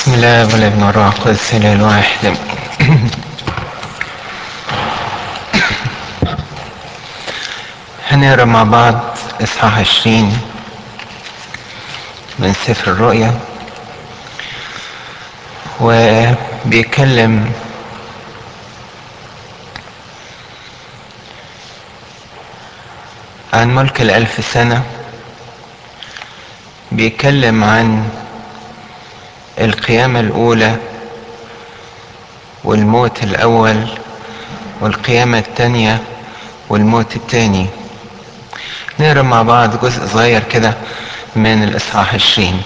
بسم الله والابن والروح القدس الاله الواحد هنقرا مع بعض اصحاح عشرين من سفر الرؤيا وبيتكلم عن ملك الألف سنة بيتكلم عن القيامة الأولى والموت الأول والقيامة الثانية والموت الثاني نقرا مع بعض جزء صغير كده من الإصحاح عشرين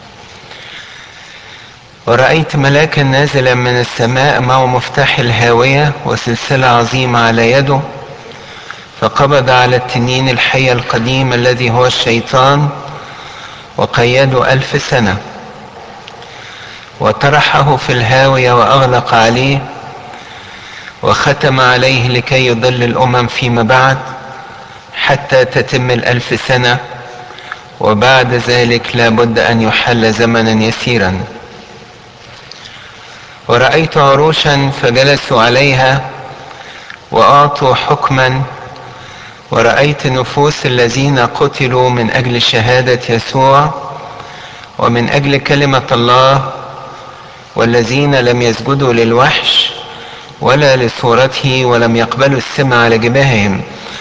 ورأيت ملاكا نازلا من السماء معه مفتاح الهاوية وسلسلة عظيمة على يده فقبض على التنين الحي القديم الذي هو الشيطان وقيده ألف سنة وطرحه في الهاوية وأغلق عليه وختم عليه لكي يضل الأمم فيما بعد حتى تتم الألف سنة وبعد ذلك لا بد أن يحل زمنا يسيرا ورأيت عروشا فجلسوا عليها وأعطوا حكما ورأيت نفوس الذين قتلوا من أجل شهادة يسوع ومن أجل كلمة الله والذين لم يسجدوا للوحش ولا لصورته ولم يقبلوا السم على جباههم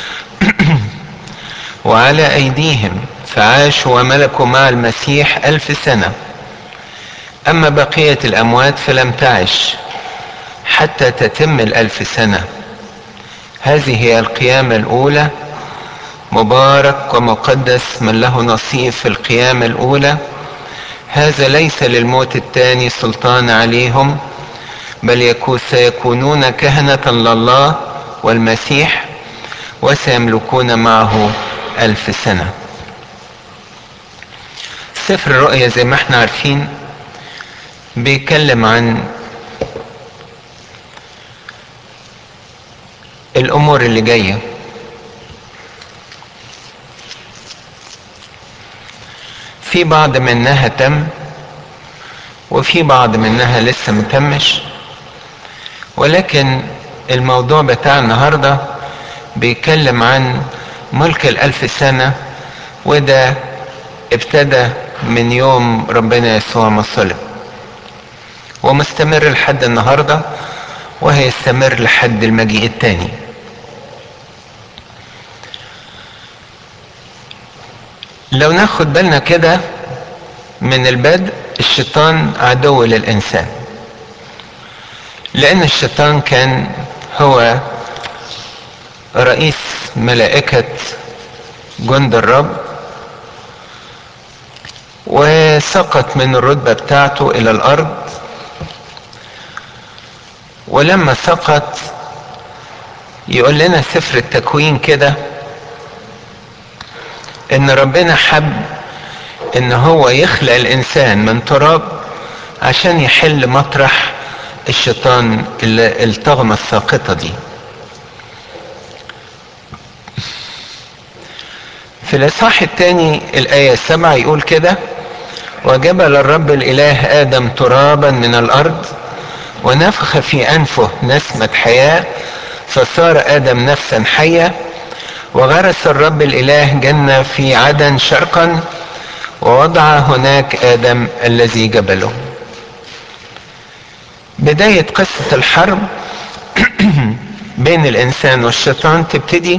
وعلى أيديهم فعاشوا وملكوا مع المسيح ألف سنة أما بقية الأموات فلم تعش حتى تتم الألف سنة هذه هي القيامة الأولى مبارك ومقدس من له نصيب في القيامة الأولى هذا ليس للموت الثاني سلطان عليهم بل يكون سيكونون كهنة لله والمسيح وسيملكون معه ألف سنة سفر الرؤيا زي ما احنا عارفين بيتكلم عن الأمور اللي جاية في بعض منها تم وفي بعض منها لسه متمش ولكن الموضوع بتاع النهاردة بيتكلم عن ملك الألف سنة وده ابتدى من يوم ربنا يسوع ما صلب ومستمر لحد النهاردة وهيستمر لحد المجيء التاني لو ناخد بالنا كده من البدء الشيطان عدو للإنسان لأن الشيطان كان هو رئيس ملائكة جند الرب وسقط من الرتبة بتاعته إلى الأرض ولما سقط يقول لنا سفر التكوين كده ان ربنا حب ان هو يخلق الانسان من تراب عشان يحل مطرح الشيطان الطغمة الساقطة دي في الاصحاح الثاني الايه السبعه يقول كده وجبل الرب الاله ادم ترابا من الارض ونفخ في انفه نسمه حياه فصار ادم نفسا حيه وغرس الرب الاله جنه في عدن شرقا ووضع هناك ادم الذي جبله بدايه قصه الحرب بين الانسان والشيطان تبتدي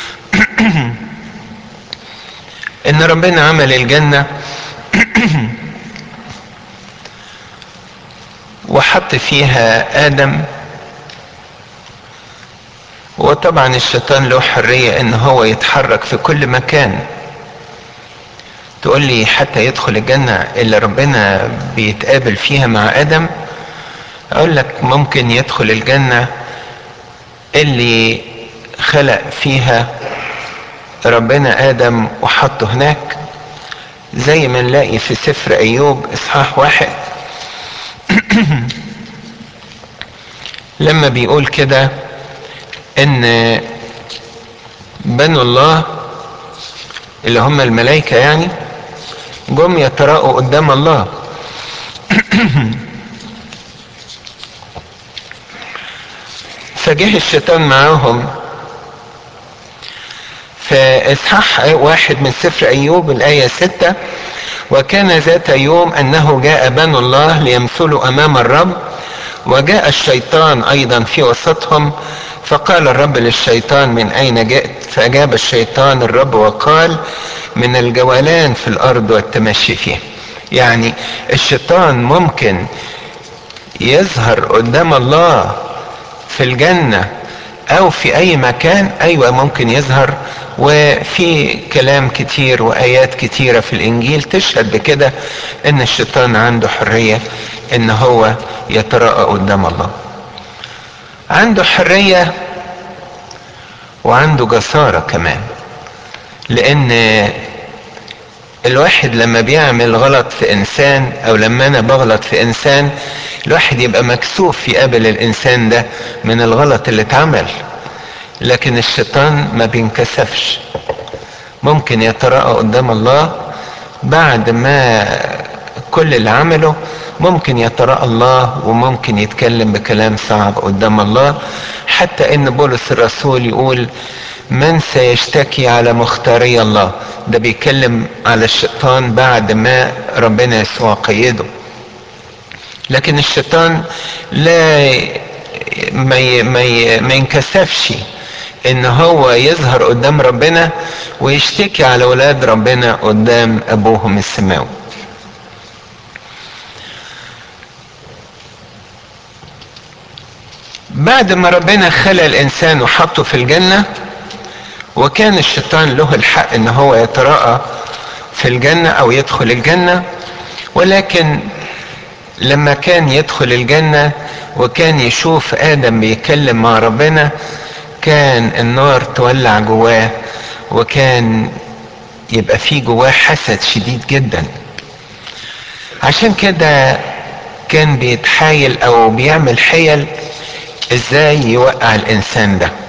ان ربنا عمل الجنة وحط فيها ادم وطبعا الشيطان له حرية ان هو يتحرك في كل مكان تقول لي حتى يدخل الجنة اللي ربنا بيتقابل فيها مع ادم اقول لك ممكن يدخل الجنة اللي خلق فيها ربنا آدم وحطه هناك زي ما نلاقي في سفر أيوب إصحاح واحد لما بيقول كده إن بنو الله اللي هم الملائكة يعني جم يتراءوا قدام الله فجه الشيطان معاهم في اصحاح واحد من سفر ايوب الايه ستة وكان ذات يوم انه جاء بنو الله ليمثلوا امام الرب وجاء الشيطان ايضا في وسطهم فقال الرب للشيطان من اين جئت فاجاب الشيطان الرب وقال من الجولان في الارض والتمشي فيها يعني الشيطان ممكن يظهر قدام الله في الجنة او في اي مكان ايوه ممكن يظهر وفي كلام كتير وايات كتيرة في الانجيل تشهد بكده ان الشيطان عنده حرية ان هو يتراءى قدام الله عنده حرية وعنده جسارة كمان لان الواحد لما بيعمل غلط في انسان او لما انا بغلط في انسان الواحد يبقى مكسوف يقابل الانسان ده من الغلط اللي اتعمل لكن الشيطان ما بينكسفش ممكن يتراءى قدام الله بعد ما كل اللي عمله ممكن يتراءى الله وممكن يتكلم بكلام صعب قدام الله حتى ان بولس الرسول يقول من سيشتكي على مختاري الله ده بيتكلم على الشيطان بعد ما ربنا يسوع قيده لكن الشيطان لا ما ما ما ينكسفش ان هو يظهر قدام ربنا ويشتكي على ولاد ربنا قدام ابوهم السماوي بعد ما ربنا خلق الانسان وحطه في الجنه وكان الشيطان له الحق ان هو يتراءى في الجنه او يدخل الجنه ولكن لما كان يدخل الجنه وكان يشوف ادم بيتكلم مع ربنا كان النار تولع جواه وكان يبقى فيه جواه حسد شديد جدا عشان كده كان بيتحايل او بيعمل حيل ازاي يوقع الانسان ده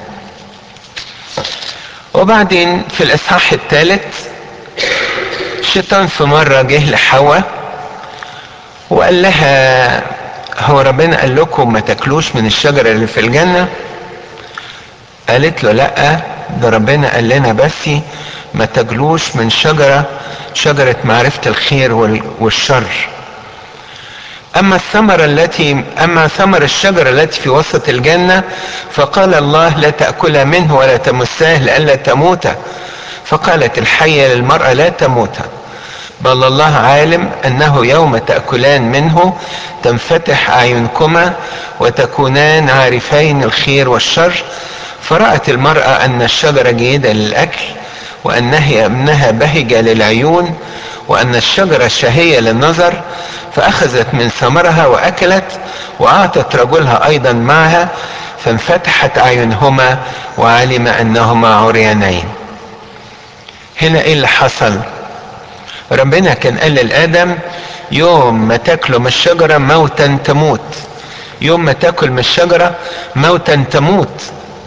وبعدين في الاصحاح الثالث الشيطان في مرة جه لحواء وقال لها هو ربنا قال لكم ما تاكلوش من الشجرة اللي في الجنة قالت له لا ده ربنا قال لنا بس ما تاكلوش من شجرة شجرة معرفة الخير والشر أما الثمرة التي أما ثمر الشجرة التي في وسط الجنة فقال الله لا تأكل منه ولا تمساه لئلا تموت فقالت الحية للمرأة لا تموت بل الله عالم أنه يوم تأكلان منه تنفتح أعينكما وتكونان عارفين الخير والشر فرأت المرأة أن الشجرة جيدة للأكل وأنها أنها بهجة للعيون وأن الشجرة شهية للنظر فأخذت من ثمرها وأكلت وأعطت رجلها أيضا معها فانفتحت أعينهما وعلم أنهما عريانين هنا إيه اللي حصل ربنا كان قال لآدم يوم ما تاكلوا من الشجرة موتا تموت يوم ما تاكل من الشجرة موتا تموت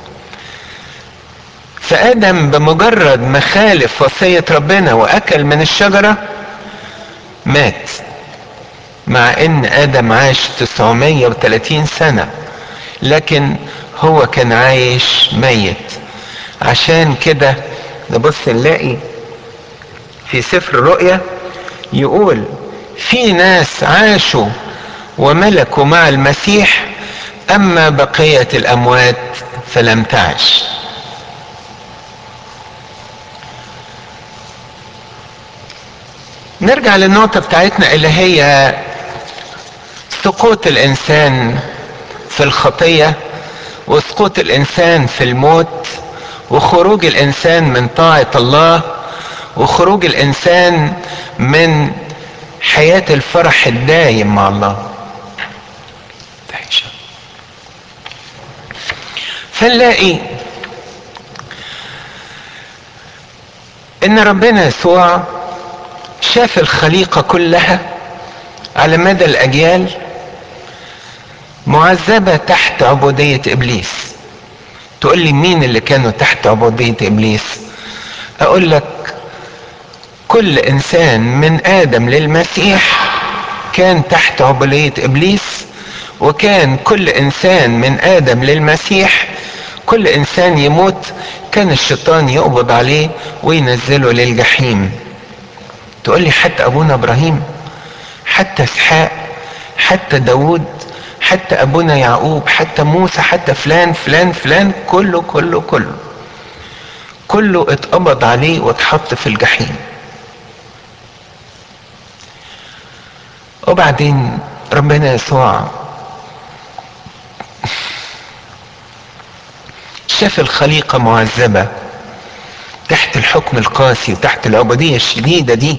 فآدم بمجرد ما خالف وصية ربنا وأكل من الشجرة مات مع ان ادم عاش 930 سنة لكن هو كان عايش ميت عشان كده نبص نلاقي في سفر الرؤيا يقول في ناس عاشوا وملكوا مع المسيح اما بقية الاموات فلم تعش نرجع للنقطة بتاعتنا اللي هي سقوط الانسان في الخطية وسقوط الانسان في الموت وخروج الانسان من طاعة الله وخروج الانسان من حياة الفرح الدايم مع الله فنلاقي ان ربنا يسوع شاف الخليقة كلها على مدى الأجيال معذبة تحت عبودية إبليس تقول لي مين اللي كانوا تحت عبودية إبليس أقول لك كل إنسان من آدم للمسيح كان تحت عبودية ابليس وكان كل انسان من ادم للمسيح كل انسان يموت كان الشيطان يقبض عليه وينزله للجحيم تقول لي حتى ابونا ابراهيم حتى اسحاق حتى داود حتى ابونا يعقوب حتى موسى حتى فلان فلان فلان كله كله كله كله اتقبض عليه واتحط في الجحيم وبعدين ربنا يسوع شاف الخليقة معذبة تحت الحكم القاسي وتحت العبودية الشديدة دي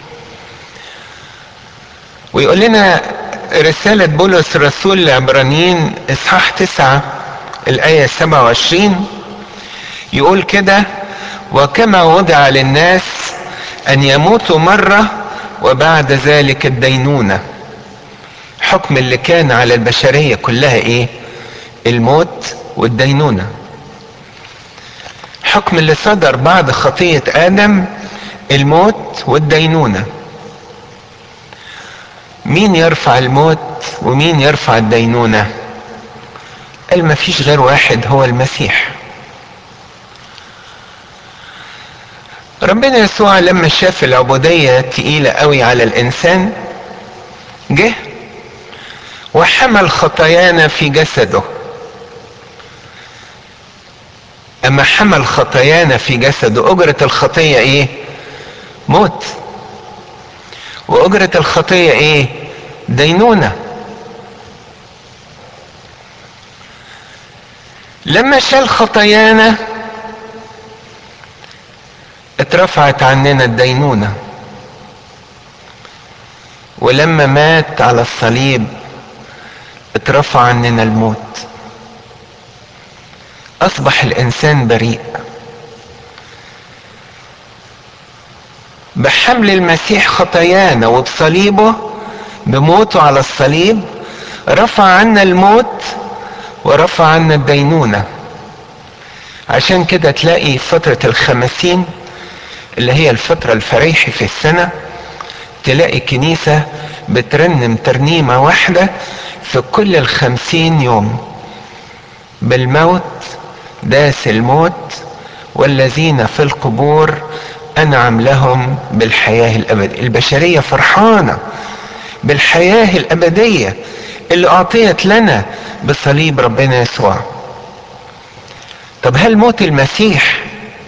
ويقول لنا رسالة بولس الرسول لعبرانيين اصحاح تسعة الآية 27 يقول كده وكما وضع للناس أن يموتوا مرة وبعد ذلك الدينونة حكم اللي كان على البشرية كلها ايه الموت والدينونة حكم اللي صدر بعد خطية آدم الموت والدينونة مين يرفع الموت ومين يرفع الدينونة قال ما فيش غير واحد هو المسيح ربنا يسوع لما شاف العبودية تقيلة قوي على الإنسان جه وحمل خطايانا في جسده أما حمل خطايانا في جسده أجرة الخطية إيه؟ موت وأجرة الخطية إيه؟ دينونة لما شال خطايانا اترفعت عننا الدينونة ولما مات على الصليب اترفع عننا الموت اصبح الانسان بريء بحمل المسيح خطايانا وبصليبه بموته على الصليب رفع عنا الموت ورفع عنا الدينونة عشان كده تلاقي فترة الخمسين اللي هي الفترة الفريحي في السنة تلاقي كنيسة بترنم ترنيمة واحدة في كل الخمسين يوم بالموت داس الموت والذين في القبور أنعم لهم بالحياة الأبدية البشرية فرحانة بالحياة الأبدية اللي أعطيت لنا بصليب ربنا يسوع طب هل موت المسيح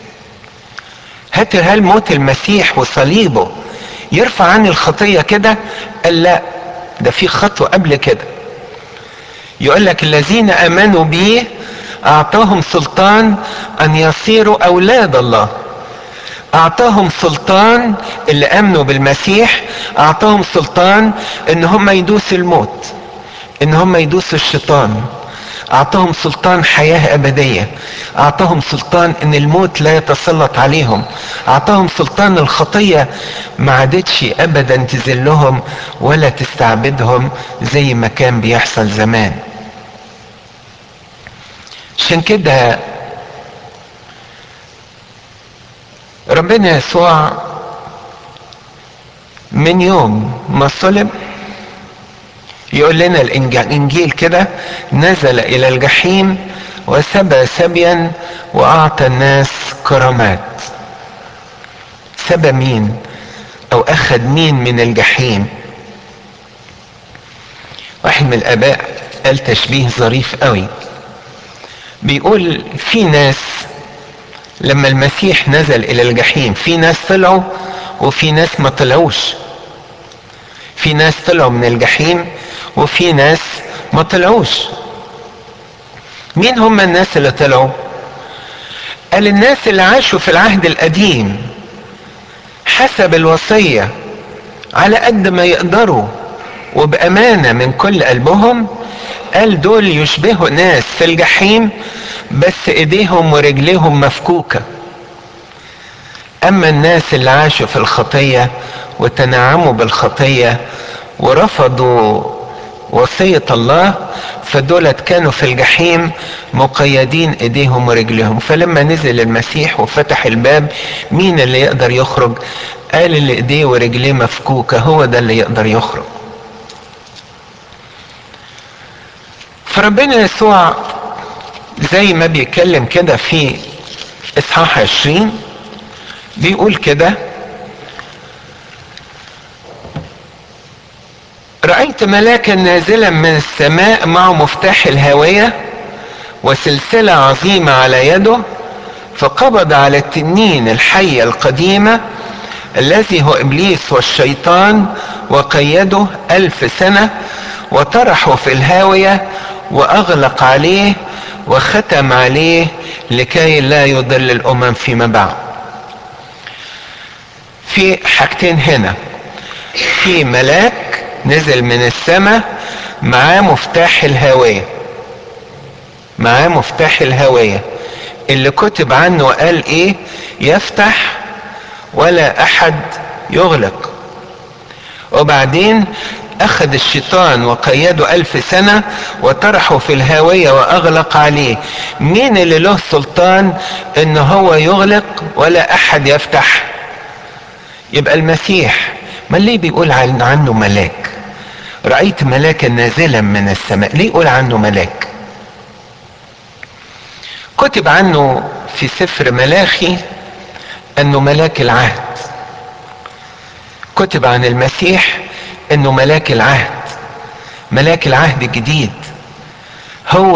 هل موت المسيح وصليبه يرفع عني الخطية كده قال لا ده في خطوة قبل كده يقول لك الذين امنوا به اعطاهم سلطان ان يصيروا اولاد الله اعطاهم سلطان اللي امنوا بالمسيح اعطاهم سلطان ان هم يدوسوا الموت ان هم يدوسوا الشيطان اعطاهم سلطان حياة ابدية اعطاهم سلطان ان الموت لا يتسلط عليهم اعطاهم سلطان الخطية ما عادتش ابدا تذلهم ولا تستعبدهم زي ما كان بيحصل زمان عشان كده ربنا يسوع من يوم ما صلب يقول لنا الانجيل كده نزل الى الجحيم وسبى سبيا واعطى الناس كرامات سبى مين او اخذ مين من الجحيم واحد من الاباء قال تشبيه ظريف قوي بيقول في ناس لما المسيح نزل الى الجحيم في ناس طلعوا وفي ناس ما طلعوش في ناس طلعوا من الجحيم وفي ناس ما طلعوش مين هم الناس اللي طلعوا قال الناس اللي عاشوا في العهد القديم حسب الوصية على قد ما يقدروا وبأمانة من كل قلبهم قال دول يشبهوا ناس في الجحيم بس ايديهم ورجليهم مفكوكة اما الناس اللي عاشوا في الخطية وتنعموا بالخطية ورفضوا وصية الله فدولت كانوا في الجحيم مقيدين ايديهم ورجليهم فلما نزل المسيح وفتح الباب مين اللي يقدر يخرج قال اللي ايديه ورجليه مفكوكة هو ده اللي يقدر يخرج فربنا يسوع زي ما بيتكلم كده في اصحاح عشرين بيقول كده رأيت ملاكا نازلا من السماء معه مفتاح الهاوية وسلسلة عظيمة على يده فقبض على التنين الحية القديمة الذي هو إبليس والشيطان وقيده ألف سنة وطرحه في الهاوية وأغلق عليه وختم عليه لكي لا يضل الأمم فيما بعد في حاجتين هنا في ملاك نزل من السماء معاه مفتاح الهاوية معاه مفتاح الهاوية اللي كتب عنه قال ايه يفتح ولا احد يغلق وبعدين اخذ الشيطان وقيده الف سنة وطرحه في الهاوية واغلق عليه مين اللي له سلطان ان هو يغلق ولا احد يفتح يبقى المسيح ما ليه بيقول عنه ملاك رأيت ملاكا نازلا من السماء ليه يقول عنه ملاك كتب عنه في سفر ملاخي انه ملاك العهد كتب عن المسيح انه ملاك العهد ملاك العهد الجديد هو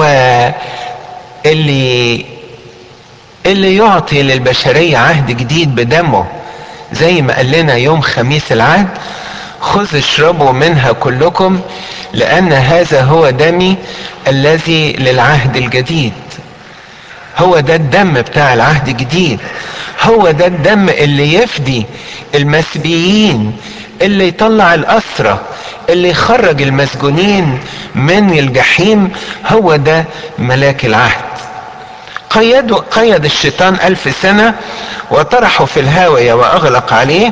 اللي اللي يعطي للبشرية عهد جديد بدمه زي ما قال لنا يوم خميس العهد خذ اشربوا منها كلكم لان هذا هو دمي الذي للعهد الجديد هو ده الدم بتاع العهد الجديد هو ده الدم اللي يفدي المسبيين اللي يطلع الأسرة اللي يخرج المسجونين من الجحيم هو ده ملاك العهد قيد قيد الشيطان ألف سنة وطرحه في الهاوية وأغلق عليه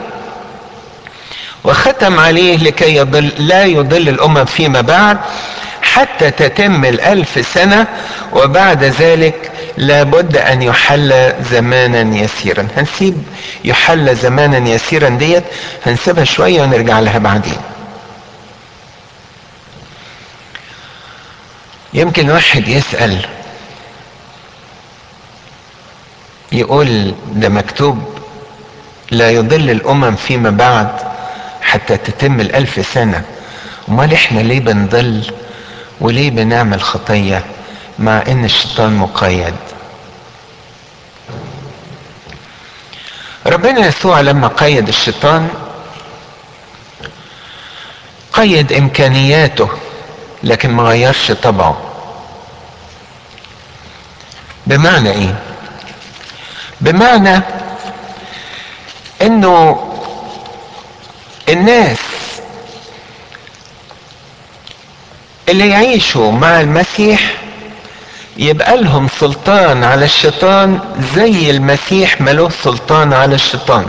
وختم عليه لكي يضل لا يضل الأمم فيما بعد حتى تتم الألف سنة وبعد ذلك لابد أن يحل زمانا يسيرا هنسيب يحل زمانا يسيرا ديت هنسيبها شوية ونرجع لها بعدين يمكن واحد يسأل يقول ده مكتوب لا يضل الأمم فيما بعد حتى تتم الألف سنة امال احنا ليه بنضل وليه بنعمل خطية مع ان الشيطان مقيد ربنا يسوع لما قيد الشيطان قيد امكانياته لكن ما غيرش طبعه بمعنى ايه بمعنى انه الناس اللي يعيشوا مع المسيح يبقى لهم سلطان على الشيطان زي المسيح ملوه سلطان على الشيطان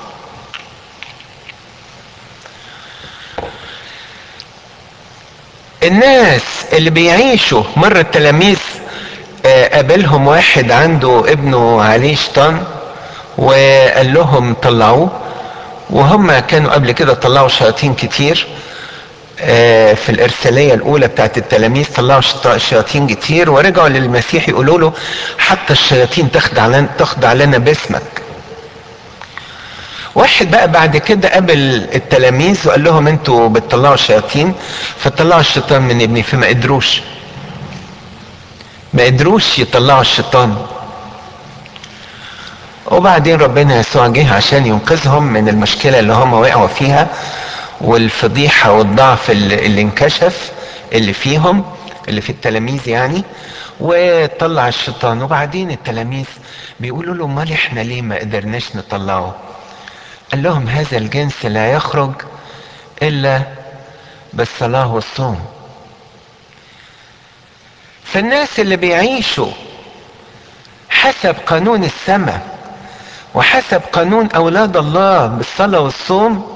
الناس اللي بيعيشوا مرة التلاميذ قابلهم واحد عنده ابنه عليه شيطان وقال لهم طلعوه وهم كانوا قبل كده طلعوا شياطين كتير في الإرسالية الأولى بتاعت التلاميذ طلعوا شياطين كتير ورجعوا للمسيح يقولوا له حتى الشياطين تخضع لنا, تخضع لنا باسمك واحد بقى بعد كده قابل التلاميذ وقال لهم انتوا بتطلعوا الشياطين فطلعوا الشيطان من ابني فما قدروش ما قدروش يطلعوا الشيطان وبعدين ربنا يسوع جه عشان ينقذهم من المشكله اللي هم وقعوا فيها والفضيحه والضعف اللي, اللي انكشف اللي فيهم اللي في التلاميذ يعني وطلع الشيطان وبعدين التلاميذ بيقولوا له امال احنا ليه ما قدرناش نطلعه قال لهم هذا الجنس لا يخرج الا بالصلاه والصوم فالناس اللي بيعيشوا حسب قانون السماء وحسب قانون اولاد الله بالصلاه والصوم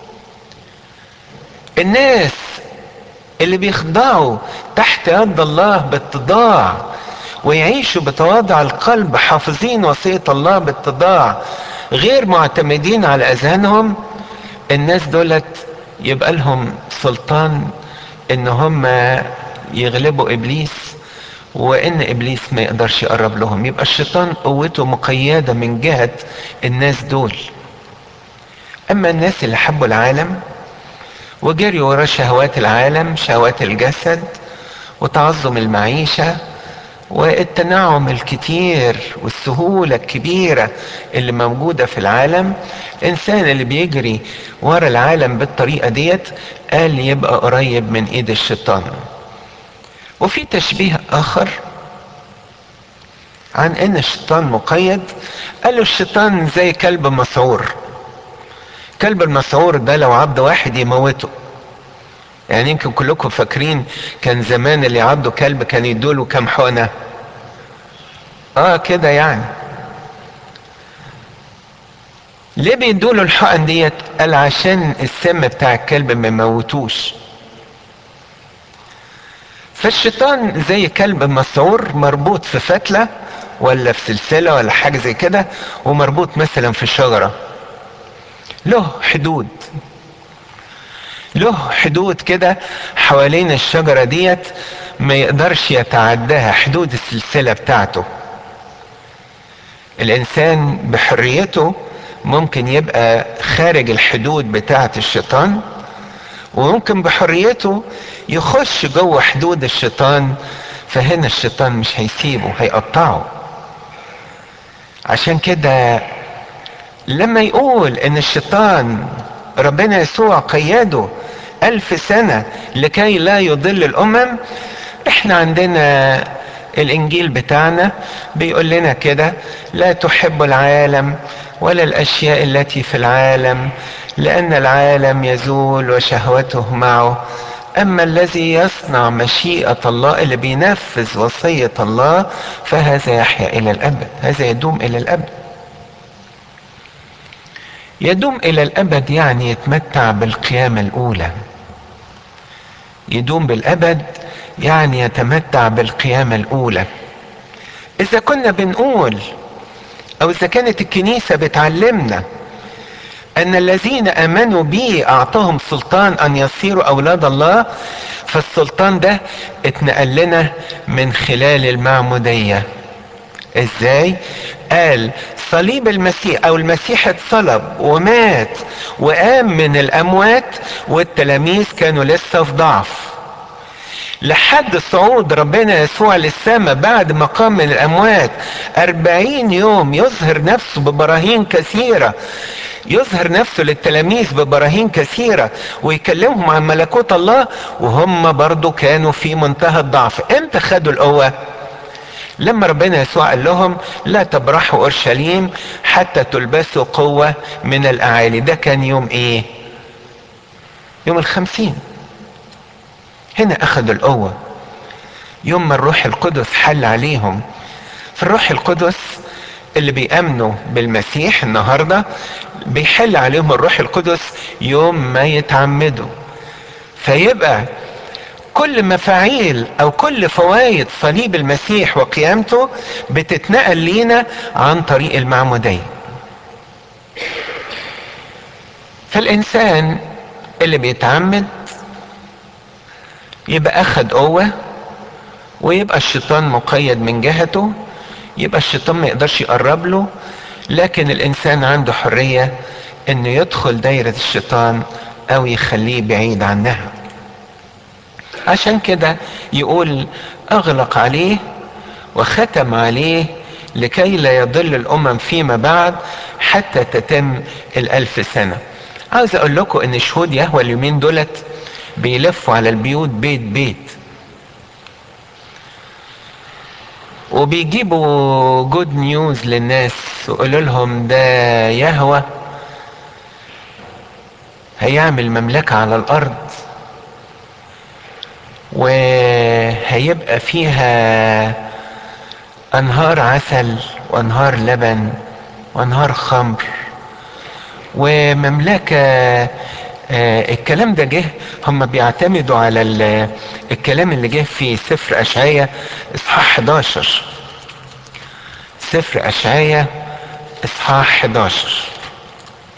الناس اللي بيخضعوا تحت يد الله باتضاع ويعيشوا بتواضع القلب حافظين وصيه الله باتضاع غير معتمدين على اذهانهم الناس دولت يبقى لهم سلطان ان هم يغلبوا ابليس وان ابليس ما يقدرش يقرب لهم يبقى الشيطان قوته مقيده من جهه الناس دول اما الناس اللي حبوا العالم وجريوا ورا شهوات العالم شهوات الجسد وتعظم المعيشه والتنعم الكتير والسهوله الكبيره اللي موجوده في العالم الانسان اللي بيجري ورا العالم بالطريقه ديت قال يبقى قريب من ايد الشيطان وفي تشبيه اخر عن ان الشيطان مقيد قالوا الشيطان زي كلب مسعور كلب المسعور ده لو عض واحد يموته يعني يمكن كلكم فاكرين كان زمان اللي عضوا كلب كان يدوله كام حقنه اه كده يعني ليه بيدوله الحقن ديت قال عشان السم بتاع الكلب ما يموتوش فالشيطان زي كلب مسعور مربوط في فتلة ولا في سلسلة ولا حاجة زي كده ومربوط مثلا في شجرة له حدود له حدود كده حوالين الشجرة ديت ما يقدرش يتعداها حدود السلسلة بتاعته الانسان بحريته ممكن يبقى خارج الحدود بتاعة الشيطان وممكن بحريته يخش جوه حدود الشيطان فهنا الشيطان مش هيسيبه هيقطعه عشان كده لما يقول ان الشيطان ربنا يسوع قياده الف سنة لكي لا يضل الامم احنا عندنا الانجيل بتاعنا بيقول لنا كده لا تحب العالم ولا الاشياء التي في العالم لان العالم يزول وشهوته معه اما الذي يصنع مشيئه الله اللي بينفذ وصيه الله فهذا يحيا الى الابد هذا يدوم الى الابد يدوم الى الابد يعني يتمتع بالقيامه الاولى يدوم بالابد يعني يتمتع بالقيامه الاولى اذا كنا بنقول او اذا كانت الكنيسه بتعلمنا ان الذين امنوا بي اعطاهم سلطان ان يصيروا اولاد الله فالسلطان ده اتنقل لنا من خلال المعموديه ازاي قال صليب المسيح او المسيح اتصلب ومات وقام من الاموات والتلاميذ كانوا لسه في ضعف لحد صعود ربنا يسوع للسماء بعد ما قام من الأموات أربعين يوم يظهر نفسه ببراهين كثيرة يظهر نفسه للتلاميذ ببراهين كثيرة ويكلمهم عن ملكوت الله وهم برضو كانوا في منتهى الضعف امتى خدوا القوة لما ربنا يسوع قال لهم لا تبرحوا اورشليم حتى تلبسوا قوة من الاعالي ده كان يوم ايه يوم الخمسين هنا اخذوا القوة يوم ما الروح القدس حل عليهم في الروح القدس اللي بيأمنوا بالمسيح النهاردة بيحل عليهم الروح القدس يوم ما يتعمدوا فيبقى كل مفاعيل او كل فوائد صليب المسيح وقيامته بتتنقل لينا عن طريق المعمودية فالانسان اللي بيتعمد يبقى اخد قوة ويبقى الشيطان مقيد من جهته يبقى الشيطان ما يقدرش يقرب له لكن الانسان عنده حرية انه يدخل دايرة الشيطان او يخليه بعيد عنها عشان كده يقول اغلق عليه وختم عليه لكي لا يضل الامم فيما بعد حتى تتم الالف سنة عاوز اقول لكم ان شهود يهوى اليومين دولت بيلفوا على البيوت بيت بيت وبيجيبوا جود نيوز للناس ويقولوا لهم ده يهوى هيعمل مملكة على الأرض وهيبقى فيها أنهار عسل وأنهار لبن وأنهار خمر ومملكة آه الكلام ده جه هم بيعتمدوا على الكلام اللي جه في سفر أشعية إصحاح 11 سفر أشعية إصحاح 11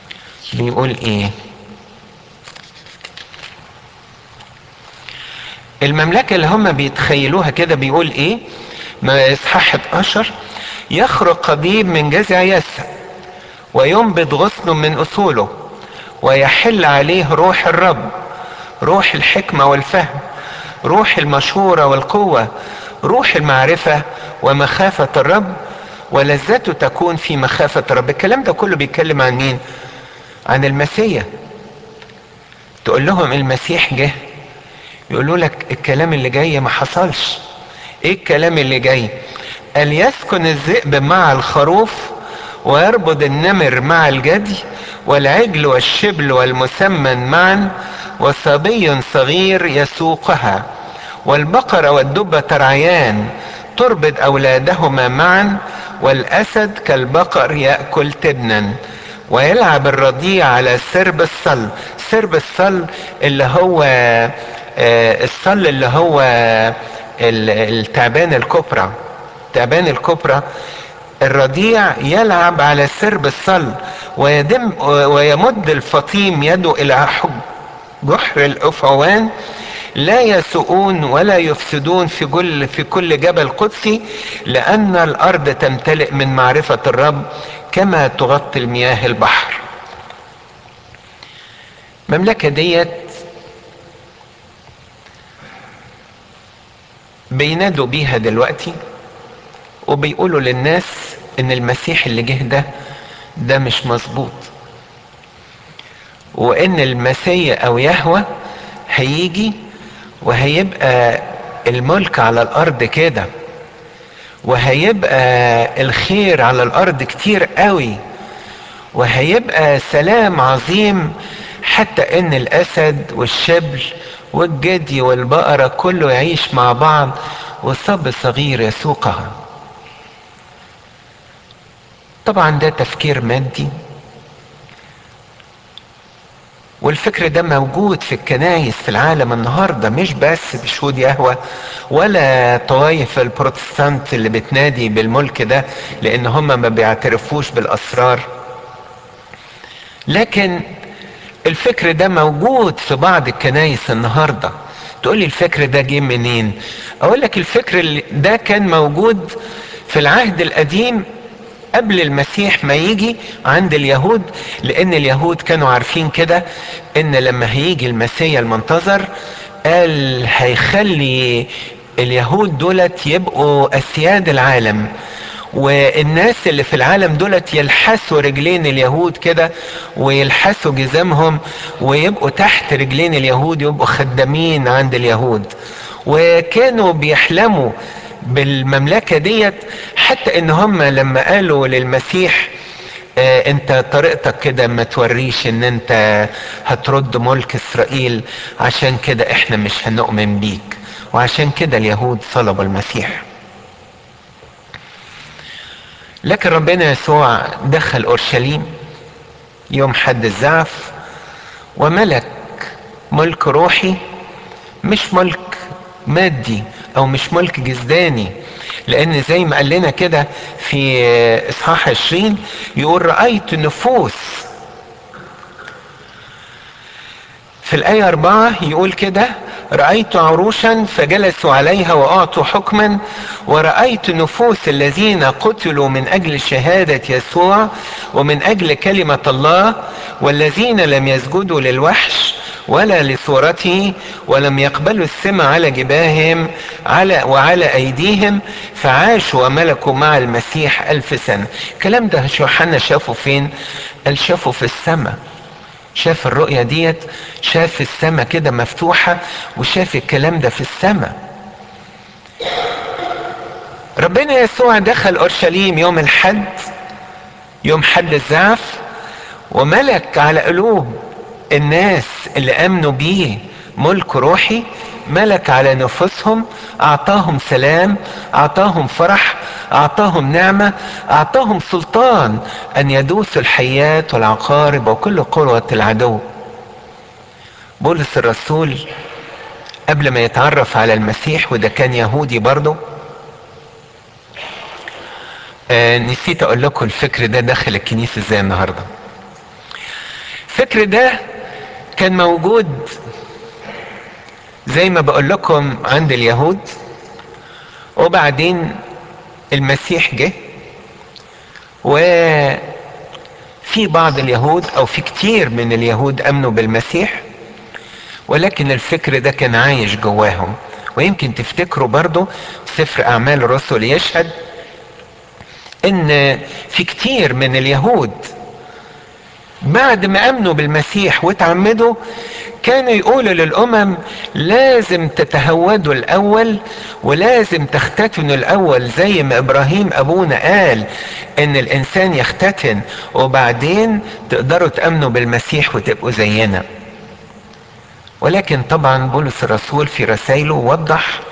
بيقول إيه المملكة اللي هم بيتخيلوها كده بيقول ايه ما اصحاح 11 يخرج قضيب من جذع يسع وينبض غصن من اصوله ويحل عليه روح الرب روح الحكمة والفهم روح المشورة والقوة روح المعرفة ومخافة الرب ولذته تكون في مخافة الرب الكلام ده كله بيتكلم عن مين عن المسيح تقول لهم المسيح جه يقولوا لك الكلام اللي جاي ما حصلش ايه الكلام اللي جاي قال يسكن الذئب مع الخروف ويربض النمر مع الجدي والعجل والشبل والمسمن معا وصبي صغير يسوقها والبقرة والدب ترعيان تربض أولادهما معا والأسد كالبقر يأكل تبنا ويلعب الرضيع على سرب الصل سرب الصل اللي هو الصل اللي هو التعبان الكبرى تعبان الكبرى الرضيع يلعب على سرب الصل ويدم ويمد الفطيم يده الى جحر الافعوان لا يسوءون ولا يفسدون في كل في كل جبل قدسي لان الارض تمتلئ من معرفه الرب كما تغطي المياه البحر المملكه ديت بينادوا بيها دلوقتي وبيقولوا للناس ان المسيح اللي جه ده ده مش مظبوط وان المسيح او يهوى هيجي وهيبقى الملك على الارض كده وهيبقى الخير على الارض كتير قوي وهيبقى سلام عظيم حتى ان الاسد والشبل والجدي والبقرة كله يعيش مع بعض وصب صغير يسوقها طبعا ده تفكير مادي والفكر ده موجود في الكنايس في العالم النهارده مش بس بشهود يهوى ولا طوائف البروتستانت اللي بتنادي بالملك ده لان هم ما بيعترفوش بالاسرار لكن الفكر ده موجود في بعض الكنايس النهارده تقول لي الفكر ده جه منين اقول لك الفكر ده كان موجود في العهد القديم قبل المسيح ما يجي عند اليهود لان اليهود كانوا عارفين كده ان لما هيجي المسيح المنتظر قال هيخلي اليهود دولت يبقوا اسياد العالم والناس اللي في العالم دولت يلحسوا رجلين اليهود كده ويلحسوا جزامهم ويبقوا تحت رجلين اليهود يبقوا خدامين عند اليهود وكانوا بيحلموا بالمملكة ديت حتى ان هم لما قالوا للمسيح آه انت طريقتك كده ما توريش ان انت هترد ملك اسرائيل عشان كده احنا مش هنؤمن بيك وعشان كده اليهود صلبوا المسيح لكن ربنا يسوع دخل اورشليم يوم حد الزعف وملك ملك روحي مش ملك مادي او مش ملك جسداني لان زي ما قال لنا كده في اصحاح 20 يقول رايت نفوس في الآية أربعة يقول كده رأيت عروشا فجلسوا عليها وأعطوا حكما ورأيت نفوس الذين قتلوا من أجل شهادة يسوع ومن أجل كلمة الله والذين لم يسجدوا للوحش ولا لصورته ولم يقبلوا السمع على جباههم على وعلى أيديهم فعاشوا وملكوا مع المسيح ألف سنة الكلام ده يوحنا شافه فين قال شافه في السماء شاف الرؤية ديت شاف السماء كده مفتوحة وشاف الكلام ده في السماء ربنا يسوع دخل اورشليم يوم الحد يوم حد الزعف وملك على قلوب الناس اللي امنوا بيه ملك روحي ملك على نفوسهم اعطاهم سلام اعطاهم فرح اعطاهم نعمه اعطاهم سلطان ان يدوسوا الحيات والعقارب وكل قوه العدو بولس الرسول قبل ما يتعرف على المسيح وده كان يهودي برضه آه نسيت اقول لكم الفكر ده دخل الكنيسه ازاي النهارده الفكر ده كان موجود زي ما بقول لكم عند اليهود وبعدين المسيح جه وفي بعض اليهود او في كتير من اليهود امنوا بالمسيح ولكن الفكر ده كان عايش جواهم ويمكن تفتكروا برضو سفر اعمال الرسل يشهد ان في كتير من اليهود بعد ما امنوا بالمسيح وتعمدوا كانوا يقولوا للامم لازم تتهودوا الاول ولازم تختتنوا الاول زي ما ابراهيم ابونا قال ان الانسان يختتن وبعدين تقدروا تامنوا بالمسيح وتبقوا زينا ولكن طبعا بولس الرسول في رسائله وضح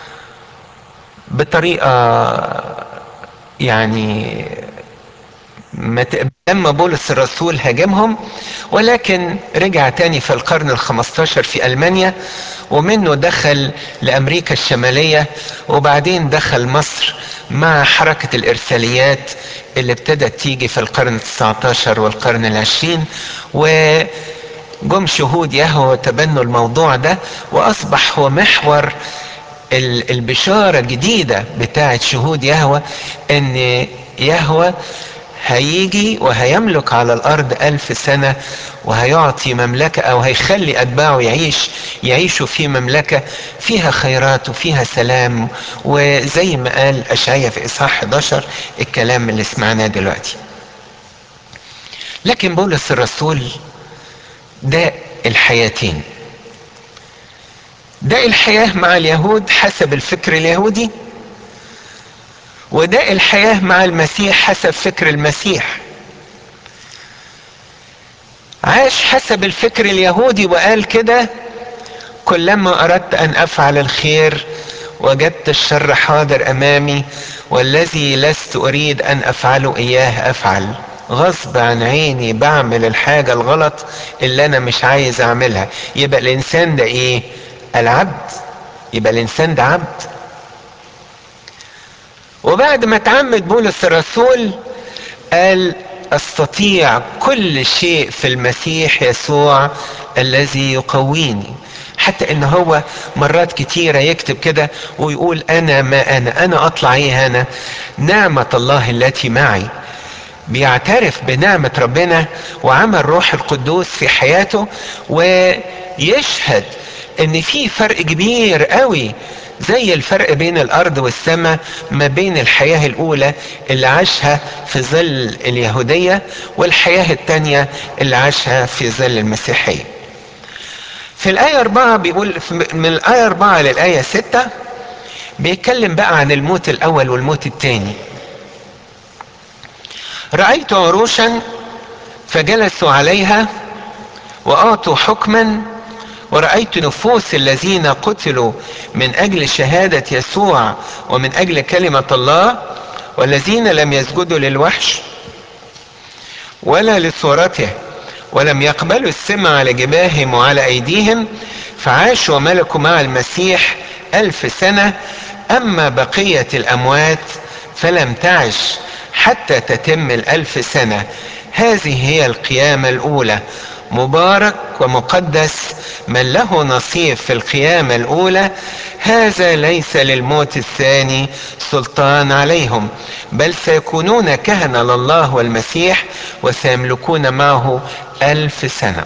بطريقه يعني ما لما بولس الرسول هاجمهم ولكن رجع تاني في القرن الخمستاشر في ألمانيا ومنه دخل لأمريكا الشمالية وبعدين دخل مصر مع حركة الإرساليات اللي ابتدت تيجي في القرن التسعتاشر والقرن العشرين وجم شهود يهوه وتبنوا الموضوع ده وأصبح هو محور البشارة الجديدة بتاعت شهود يهوه ان يهوه هيجي وهيملك على الارض الف سنة وهيعطي مملكة او هيخلي اتباعه يعيش يعيشوا في مملكة فيها خيرات وفيها سلام وزي ما قال اشعيا في اصحاح 11 الكلام اللي سمعناه دلوقتي لكن بولس الرسول ده الحياتين ده الحياة مع اليهود حسب الفكر اليهودي وده الحياة مع المسيح حسب فكر المسيح عاش حسب الفكر اليهودي وقال كده كلما أردت أن أفعل الخير وجدت الشر حاضر أمامي والذي لست أريد أن أفعله إياه أفعل غصب عن عيني بعمل الحاجة الغلط اللي أنا مش عايز أعملها يبقى الإنسان ده إيه؟ العبد يبقى الإنسان ده عبد وبعد ما تعمد بولس الرسول قال استطيع كل شيء في المسيح يسوع الذي يقويني حتى ان هو مرات كتيرة يكتب كده ويقول انا ما انا انا اطلع ايه انا نعمة الله التي معي بيعترف بنعمة ربنا وعمل روح القدوس في حياته ويشهد ان في فرق كبير قوي زي الفرق بين الارض والسماء ما بين الحياة الاولى اللي عاشها في ظل اليهودية والحياة التانية اللي عاشها في ظل المسيحية في الآية أربعة بيقول من الآية أربعة للآية ستة بيتكلم بقى عن الموت الأول والموت الثاني رأيت عروشا فجلسوا عليها وأعطوا حكما ورأيت نفوس الذين قتلوا من أجل شهادة يسوع ومن أجل كلمة الله والذين لم يسجدوا للوحش ولا لصورته ولم يقبلوا السمع على جباههم وعلى أيديهم فعاشوا وملكوا مع المسيح ألف سنة أما بقية الأموات فلم تعش حتى تتم الألف سنة هذه هي القيامة الأولى مبارك ومقدس من له نصيب في القيامة الأولى هذا ليس للموت الثاني سلطان عليهم بل سيكونون كهنة لله والمسيح وسيملكون معه ألف سنة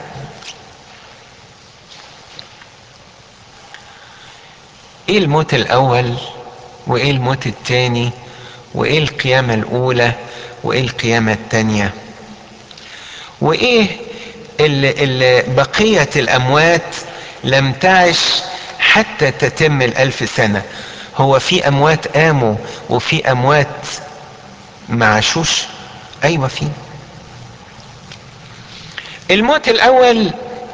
ايه الموت الاول وايه الموت الثاني وايه القيامة الاولى وايه القيامة الثانية وايه اللي, اللي بقية الاموات لم تعش حتى تتم الالف سنة هو في اموات قاموا وفي اموات ما عاشوش ايوه في الموت الاول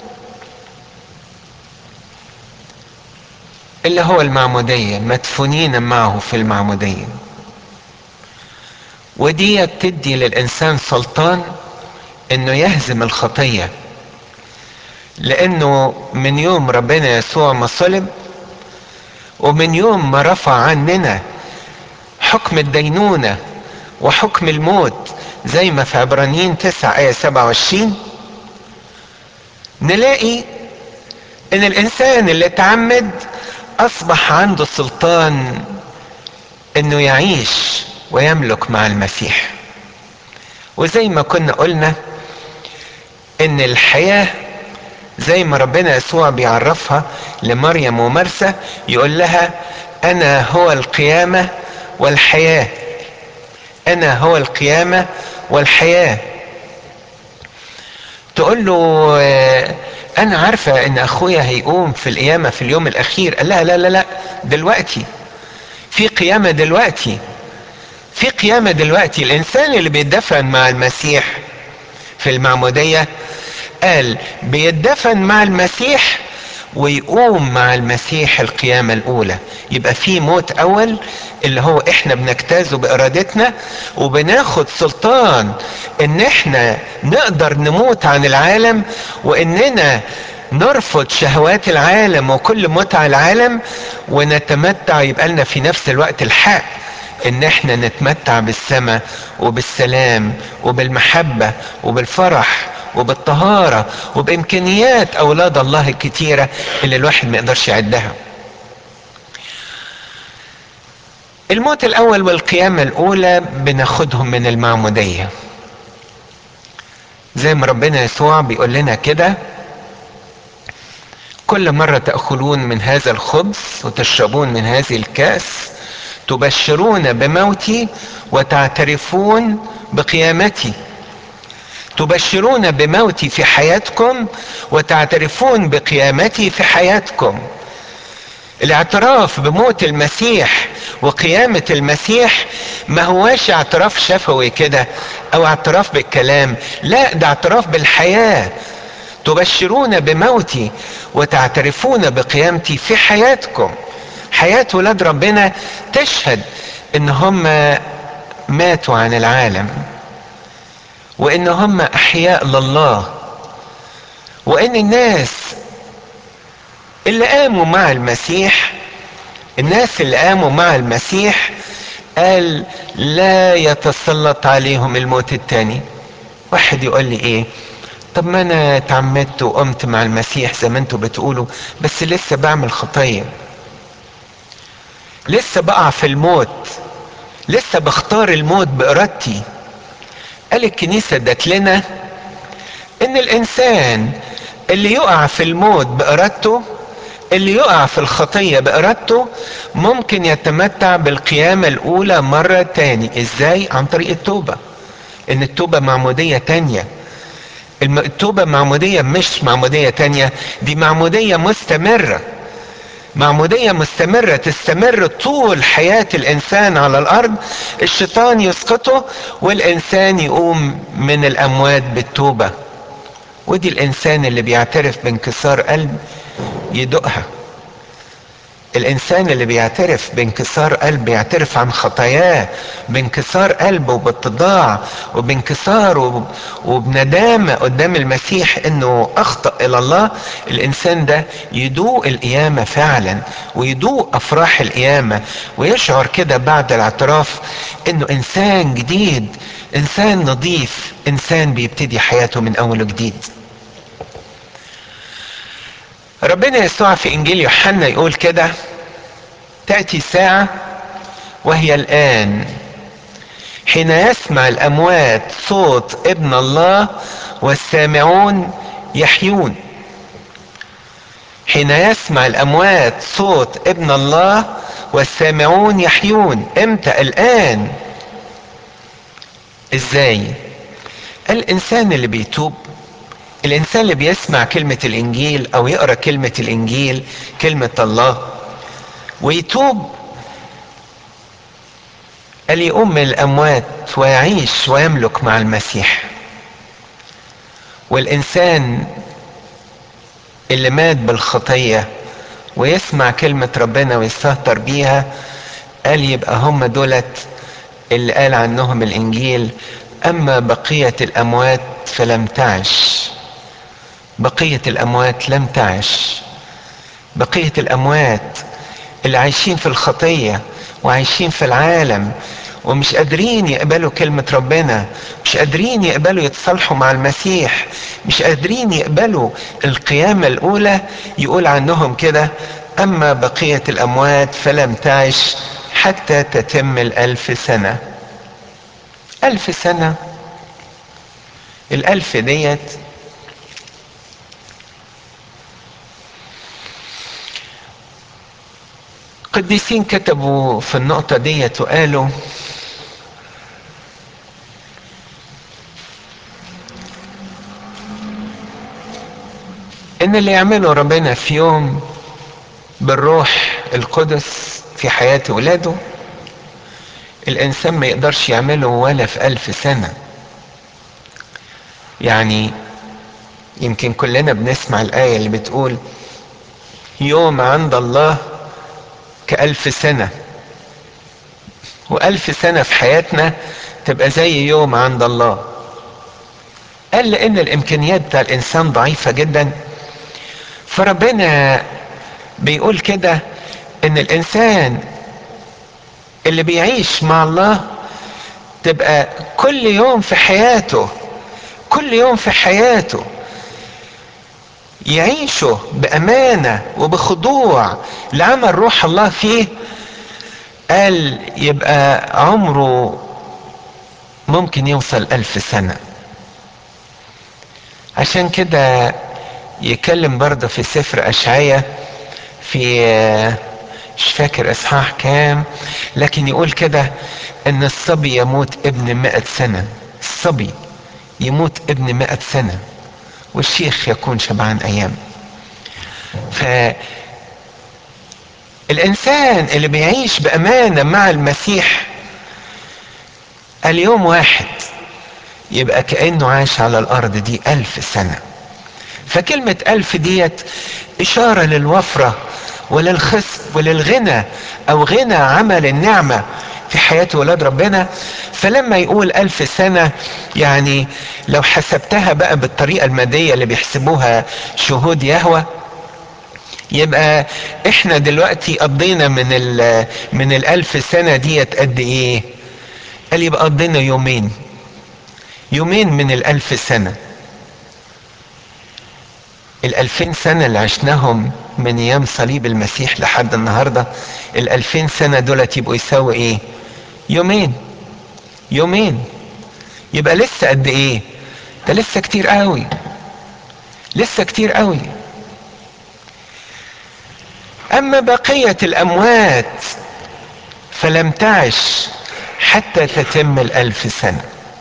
اللي هو المعمودية مدفونين معه في المعمودية ودي تدي للإنسان سلطان إنه يهزم الخطية لأنه من يوم ربنا يسوع ما صلب ومن يوم ما رفع عننا حكم الدينونة وحكم الموت زي ما في عبرانيين 9 آية 27 نلاقي ان الانسان اللي اتعمد اصبح عنده سلطان انه يعيش ويملك مع المسيح وزي ما كنا قلنا ان الحياة زي ما ربنا يسوع بيعرفها لمريم ومرسى يقول لها انا هو القيامة والحياة انا هو القيامة والحياة تقول له انا عارفة ان اخويا هيقوم في القيامة في اليوم الاخير قال لها لا لا لا دلوقتي في قيامة دلوقتي في قيامة دلوقتي الانسان اللي بيدفن مع المسيح في المعمودية قال بيدفن مع المسيح ويقوم مع المسيح القيامة الأولى يبقى في موت أول اللي هو إحنا بنجتازه بإرادتنا وبناخد سلطان إن إحنا نقدر نموت عن العالم وإننا نرفض شهوات العالم وكل متع العالم ونتمتع يبقى لنا في نفس الوقت الحق ان احنا نتمتع بالسماء وبالسلام وبالمحبة وبالفرح وبالطهارة وبامكانيات اولاد الله الكتيرة اللي الواحد ما يقدرش يعدها الموت الاول والقيامة الاولى بناخدهم من المعمودية زي ما ربنا يسوع بيقول لنا كده كل مرة تأكلون من هذا الخبز وتشربون من هذه الكأس تبشرون بموتي وتعترفون بقيامتي تبشرون بموتي في حياتكم وتعترفون بقيامتي في حياتكم الاعتراف بموت المسيح وقيامة المسيح ما هواش اعتراف شفوي كده او اعتراف بالكلام لا ده اعتراف بالحياة تبشرون بموتي وتعترفون بقيامتي في حياتكم حياة ولاد ربنا تشهد ان هم ماتوا عن العالم وان هم احياء لله وان الناس اللي قاموا مع المسيح الناس اللي قاموا مع المسيح قال لا يتسلط عليهم الموت التاني واحد يقول لي ايه طب ما انا اتعمدت وقمت مع المسيح زي ما انتوا بتقولوا بس لسه بعمل خطيه لسه بقع في الموت لسه بختار الموت بارادتي قال الكنيسة ادت لنا ان الانسان اللي يقع في الموت بارادته اللي يقع في الخطية بارادته ممكن يتمتع بالقيامة الاولى مرة تاني ازاي عن طريق التوبة ان التوبة معمودية تانية التوبة معمودية مش معمودية تانية دي معمودية مستمرة معمودية مستمرة تستمر طول حياة الإنسان على الأرض الشيطان يسقطه والإنسان يقوم من الأموات بالتوبة ودي الإنسان اللي بيعترف بانكسار قلب يدقها الإنسان اللي بيعترف بانكسار قلب يعترف عن خطاياه بانكسار قلب وباتضاع وبانكسار وبندامة قدام المسيح انه اخطأ الى الله الانسان ده يدوق القيامة فعلا ويدوق افراح القيامة ويشعر كده بعد الاعتراف انه انسان جديد انسان نظيف انسان بيبتدي حياته من اول وجديد ربنا يسوع في انجيل يوحنا يقول كده تاتي ساعه وهي الان حين يسمع الاموات صوت ابن الله والسامعون يحيون حين يسمع الاموات صوت ابن الله والسامعون يحيون امتى الان ازاي الانسان اللي بيتوب الانسان اللي بيسمع كلمة الانجيل او يقرأ كلمة الانجيل كلمة الله ويتوب قال يقوم من الاموات ويعيش ويملك مع المسيح والانسان اللي مات بالخطية ويسمع كلمة ربنا ويستهتر بيها قال يبقى هم دولت اللي قال عنهم الانجيل اما بقية الاموات فلم تعش بقية الأموات لم تعش بقية الأموات اللي عايشين في الخطية وعايشين في العالم ومش قادرين يقبلوا كلمة ربنا مش قادرين يقبلوا يتصالحوا مع المسيح مش قادرين يقبلوا القيامة الأولى يقول عنهم كده أما بقية الأموات فلم تعش حتى تتم الألف سنة ألف سنة الألف ديت قديسين كتبوا في النقطة ديت وقالوا ان اللي يعمله ربنا في يوم بالروح القدس في حياة ولاده الانسان ما يقدرش يعمله ولا في الف سنة يعني يمكن كلنا بنسمع الآية اللي بتقول يوم عند الله كألف سنة وألف سنة في حياتنا تبقى زي يوم عند الله قال لأن الإمكانيات بتاع الإنسان ضعيفة جدا فربنا بيقول كده إن الإنسان اللي بيعيش مع الله تبقى كل يوم في حياته كل يوم في حياته يعيشه بأمانة وبخضوع لعمل روح الله فيه قال يبقى عمره ممكن يوصل ألف سنة عشان كده يكلم برضه في سفر أشعية في مش فاكر إصحاح كام لكن يقول كده إن الصبي يموت ابن مئة سنة الصبي يموت ابن مئة سنة والشيخ يكون شبعان أيام ف الإنسان اللي بيعيش بأمانة مع المسيح اليوم واحد يبقى كأنه عاش على الأرض دي ألف سنة فكلمة ألف ديت إشارة للوفرة وللخصب وللغنى أو غنى عمل النعمة في حياة ولاد ربنا فلما يقول ألف سنة يعني لو حسبتها بقى بالطريقة المادية اللي بيحسبوها شهود يهوى يبقى احنا دلوقتي قضينا من ال من الألف سنة ديت قد ايه قال يبقى قضينا يومين يومين من الألف سنة الألفين سنة اللي عشناهم من أيام صليب المسيح لحد النهاردة الألفين سنة دولت يبقوا يساوي إيه؟ يومين يومين يبقى لسه قد إيه؟ ده لسه كتير قوي لسه كتير قوي أما بقية الأموات فلم تعش حتى تتم الألف سنة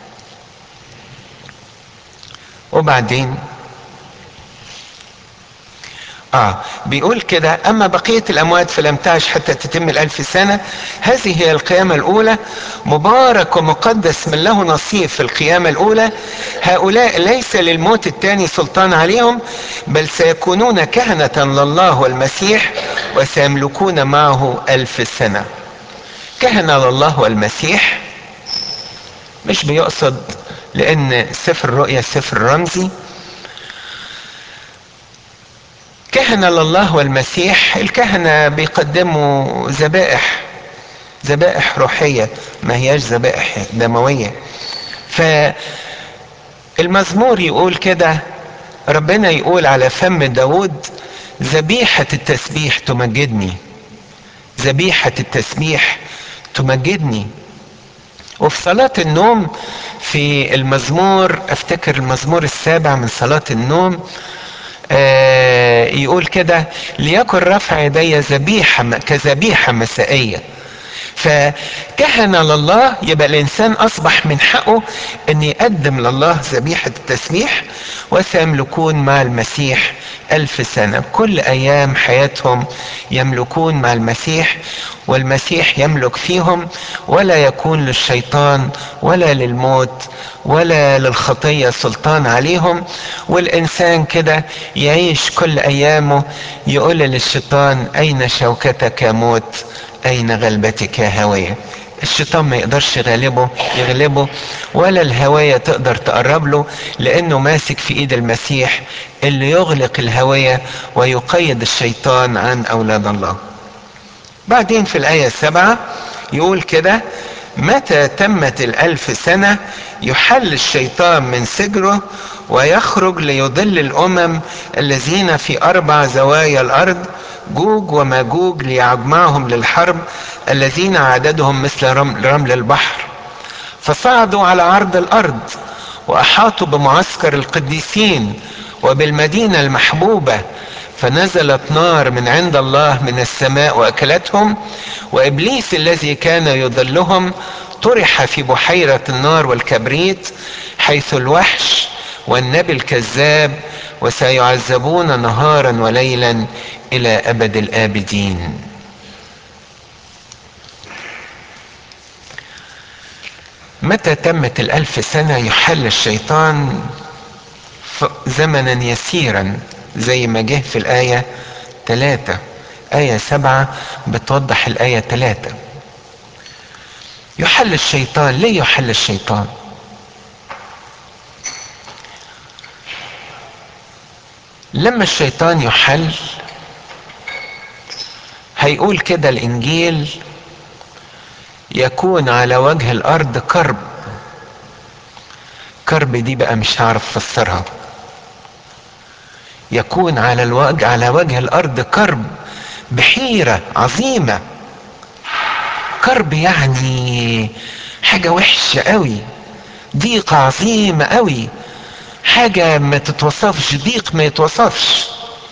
وبعدين آه بيقول كده أما بقية الأموات فلم تعش حتى تتم الألف سنة هذه هي القيامة الأولى مبارك ومقدس من له نصيب في القيامة الأولى هؤلاء ليس للموت الثاني سلطان عليهم بل سيكونون كهنة لله والمسيح وسيملكون معه ألف سنة كهنة لله والمسيح مش بيقصد لأن سفر الرؤيا سفر رمزي كهنة لله والمسيح الكهنة بيقدموا ذبائح ذبائح روحية ما هياش ذبائح دموية فالمزمور يقول كده ربنا يقول على فم داود ذبيحة التسبيح تمجدني ذبيحة التسبيح تمجدني وفي صلاة النوم في المزمور افتكر المزمور السابع من صلاة النوم آه يقول كده ليكن رفع يدي ذبيحة كذبيحة مسائية فكهنة لله يبقى الإنسان أصبح من حقه أن يقدم لله ذبيحة التسبيح وسيملكون مع المسيح ألف سنة كل أيام حياتهم يملكون مع المسيح والمسيح يملك فيهم ولا يكون للشيطان ولا للموت ولا للخطية سلطان عليهم والإنسان كده يعيش كل أيامه يقول للشيطان أين شوكتك يا موت أين غلبتك يا هوية الشيطان ما يقدرش يغلبه يغلبه ولا الهواية تقدر تقرب له لأنه ماسك في إيد المسيح اللي يغلق الهوية ويقيد الشيطان عن أولاد الله بعدين في الآية السبعة يقول كده متى تمت الألف سنة يحل الشيطان من سجره ويخرج ليضل الأمم الذين في أربع زوايا الأرض جوج وماجوج ليجمعهم للحرب الذين عددهم مثل رمل البحر فصعدوا على عرض الأرض وأحاطوا بمعسكر القديسين وبالمدينة المحبوبة فنزلت نار من عند الله من السماء واكلتهم وابليس الذي كان يضلهم طرح في بحيره النار والكبريت حيث الوحش والنبي الكذاب وسيعذبون نهارا وليلا الى ابد الابدين متى تمت الالف سنه يحل الشيطان زمنا يسيرا زي ما جه في الآية ثلاثة آية سبعة بتوضح الآية ثلاثة يحل الشيطان ليه يحل الشيطان لما الشيطان يحل هيقول كده الإنجيل يكون على وجه الأرض كرب كرب دي بقى مش هعرف أفسرها يكون على الوجه على وجه الارض كرب بحيره عظيمه كرب يعني حاجه وحشه قوي ضيقه عظيمه قوي حاجه ما تتوصفش ضيق ما يتوصفش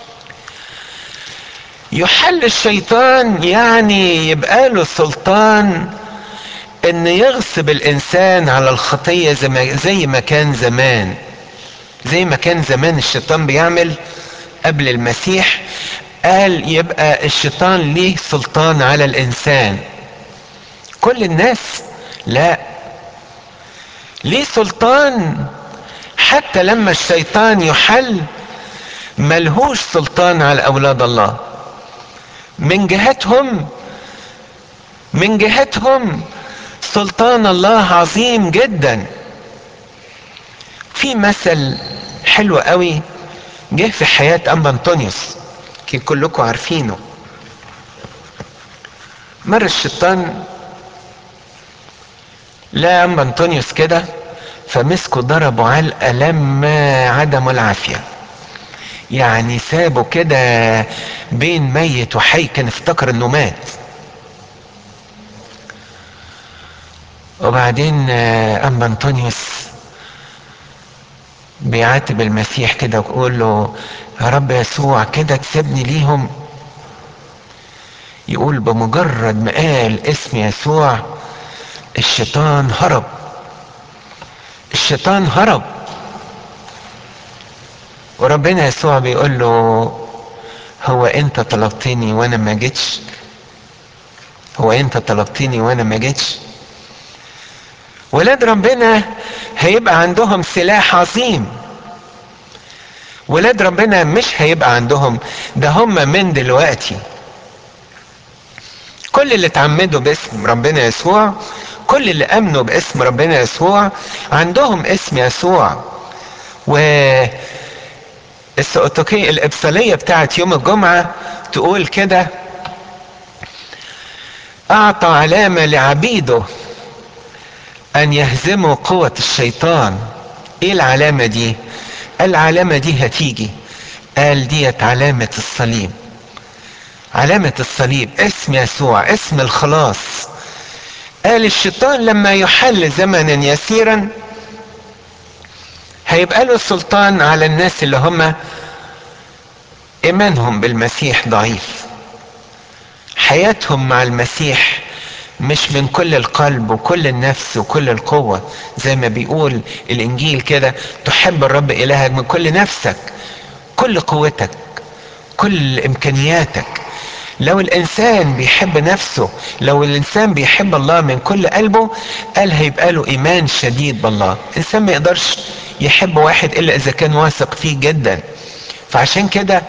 يحل الشيطان يعني يبقى له سلطان ان يغصب الانسان على الخطيه زي ما, زي ما كان زمان زي ما كان زمان الشيطان بيعمل قبل المسيح قال يبقى الشيطان ليه سلطان على الانسان كل الناس لا ليه سلطان حتى لما الشيطان يحل ملهوش سلطان على اولاد الله من جهتهم من جهتهم سلطان الله عظيم جدا في مثل حلو قوي جه في حياة أنبا أنطونيوس كلكم عارفينه مر الشيطان لا أنبا أنطونيوس كده فمسكوا ضربوا علقة لما عدموا العافية يعني سابوا كده بين ميت وحي كان افتكر انه مات وبعدين أنبا أنطونيوس بيعاتب المسيح كده ويقول له يا رب يسوع كده تسيبني ليهم يقول بمجرد ما قال اسم يسوع الشيطان هرب الشيطان هرب وربنا يسوع بيقول له هو انت طلبتني وانا ما جيتش هو انت طلبتني وانا ما جيتش ولاد ربنا هيبقى عندهم سلاح عظيم ولاد ربنا مش هيبقى عندهم ده هم من دلوقتي كل اللي اتعمدوا باسم ربنا يسوع كل اللي امنوا باسم ربنا يسوع عندهم اسم يسوع و السؤتوكية الإبصالية بتاعت يوم الجمعة تقول كده أعطى علامة لعبيده أن يهزموا قوة الشيطان إيه العلامة دي؟ العلامة دي هتيجي قال ديت علامة الصليب علامة الصليب اسم يسوع اسم الخلاص قال الشيطان لما يحل زمنا يسيرا هيبقى له سلطان على الناس اللي هم ايمانهم بالمسيح ضعيف حياتهم مع المسيح مش من كل القلب وكل النفس وكل القوة زي ما بيقول الإنجيل كده تحب الرب إلهك من كل نفسك كل قوتك كل إمكانياتك لو الإنسان بيحب نفسه لو الإنسان بيحب الله من كل قلبه قال هيبقى له إيمان شديد بالله الإنسان ما يقدرش يحب واحد إلا إذا كان واثق فيه جدا فعشان كده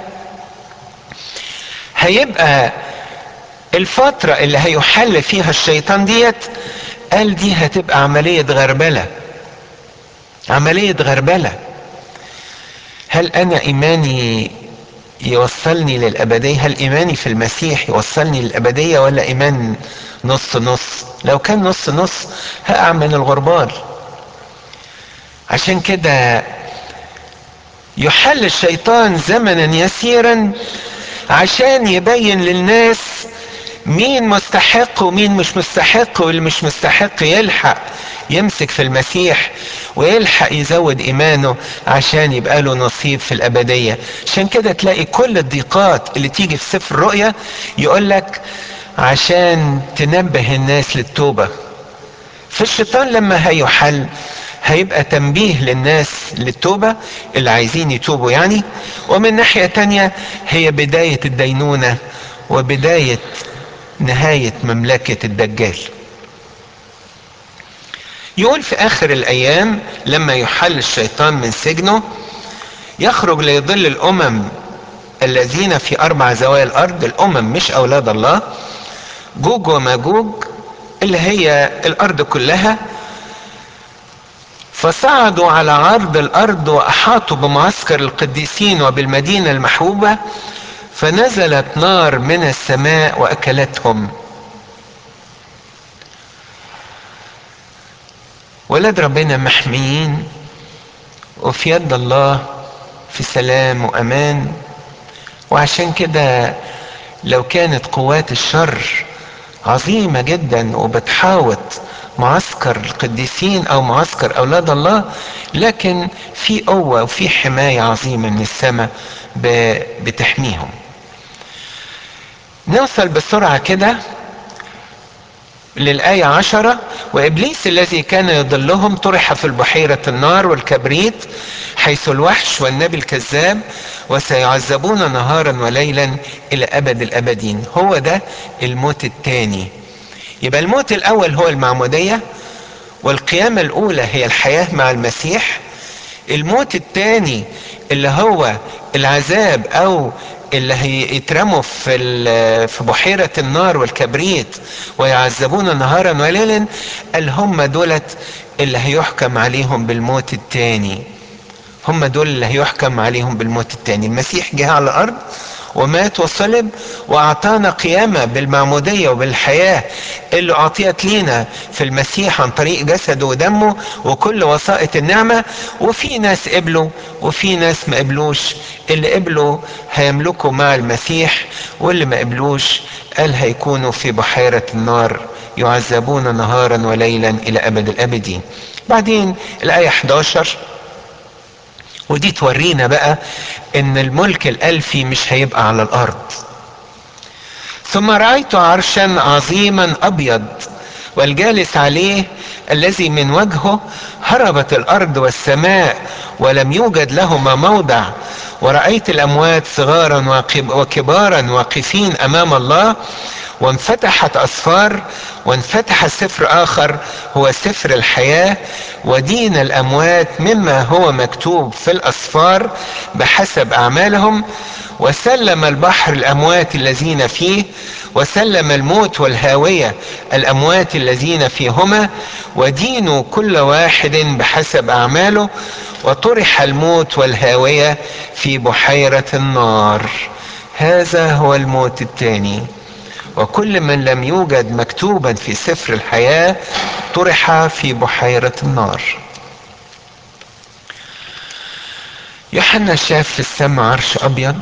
هيبقى الفترة اللي هيحل فيها الشيطان ديت قال دي هتبقى عملية غربلة عملية غربلة هل أنا إيماني يوصلني للأبدية هل إيماني في المسيح يوصلني للأبدية ولا إيمان نص نص لو كان نص نص هقع من الغربال عشان كده يحل الشيطان زمنا يسيرا عشان يبين للناس مين مستحق ومين مش مستحق واللي مش مستحق يلحق يمسك في المسيح ويلحق يزود ايمانه عشان يبقى له نصيب في الابديه عشان كده تلاقي كل الضيقات اللي تيجي في سفر الرؤيا يقول لك عشان تنبه الناس للتوبه فالشيطان لما هيحل هيبقى تنبيه للناس للتوبة اللي عايزين يتوبوا يعني ومن ناحية تانية هي بداية الدينونة وبداية نهاية مملكة الدجال يقول في آخر الأيام لما يحل الشيطان من سجنه يخرج ليضل الأمم الذين في أربع زوايا الأرض الأمم مش أولاد الله جوج وماجوج اللي هي الأرض كلها فصعدوا على عرض الارض واحاطوا بمعسكر القديسين وبالمدينه المحبوبه فنزلت نار من السماء واكلتهم ولاد ربنا محميين وفي يد الله في سلام وامان وعشان كده لو كانت قوات الشر عظيمه جدا وبتحاوط معسكر القديسين او معسكر اولاد الله لكن في قوه وفي حمايه عظيمه من السماء بتحميهم نوصل بسرعه كده للآية عشرة وإبليس الذي كان يضلهم طرح في البحيرة النار والكبريت حيث الوحش والنبي الكذاب وسيعذبون نهارا وليلا إلى أبد الأبدين هو ده الموت الثاني يبقى الموت الاول هو المعمودية والقيامة الاولى هي الحياة مع المسيح الموت الثاني اللي هو العذاب او اللي هيترموا في في بحيرة النار والكبريت ويعذبون نهارا وليلا قال هم دولت اللي هيحكم عليهم بالموت الثاني هم دول اللي هيحكم عليهم بالموت الثاني المسيح جه على الارض ومات وصلب واعطانا قيامه بالمعموديه وبالحياه اللي اعطيت لينا في المسيح عن طريق جسده ودمه وكل وسائط النعمه وفي ناس قبلوا وفي ناس ما قبلوش اللي قبلوا هيملكوا مع المسيح واللي ما قبلوش قال هيكونوا في بحيره النار يعذبون نهارا وليلا الى ابد الابدين بعدين الايه 11 ودي تورينا بقى ان الملك الالفي مش هيبقى على الارض ثم رايت عرشا عظيما ابيض والجالس عليه الذي من وجهه هربت الارض والسماء ولم يوجد لهما موضع ورايت الاموات صغارا وكبارا واقفين امام الله وانفتحت اسفار وانفتح سفر اخر هو سفر الحياه ودين الاموات مما هو مكتوب في الاسفار بحسب اعمالهم وسلم البحر الاموات الذين فيه وسلم الموت والهاويه الاموات الذين فيهما ودينوا كل واحد بحسب اعماله وطرح الموت والهاويه في بحيره النار هذا هو الموت الثاني وكل من لم يوجد مكتوبا في سفر الحياة طرح في بحيرة النار يوحنا شاف في السماء عرش أبيض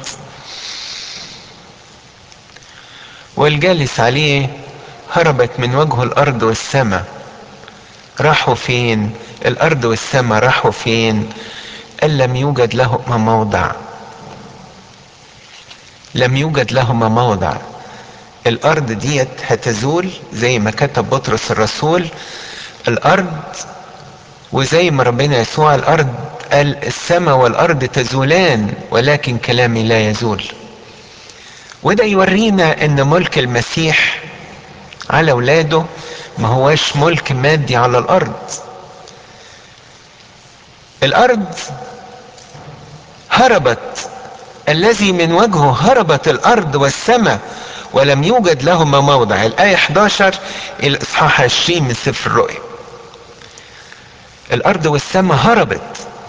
والجالس عليه هربت من وجهه الأرض والسماء راحوا فين الأرض والسماء راحوا فين قال لم يوجد لهما موضع لم يوجد لهما موضع الارض ديت هتزول زي ما كتب بطرس الرسول الارض وزي ما ربنا يسوع الارض قال السماء والارض تزولان ولكن كلامي لا يزول وده يورينا ان ملك المسيح على اولاده ما هواش ملك مادي على الارض الارض هربت الذي من وجهه هربت الارض والسماء ولم يوجد لهما موضع الآية 11 الإصحاح 20 من سفر الرؤيا الأرض والسماء هربت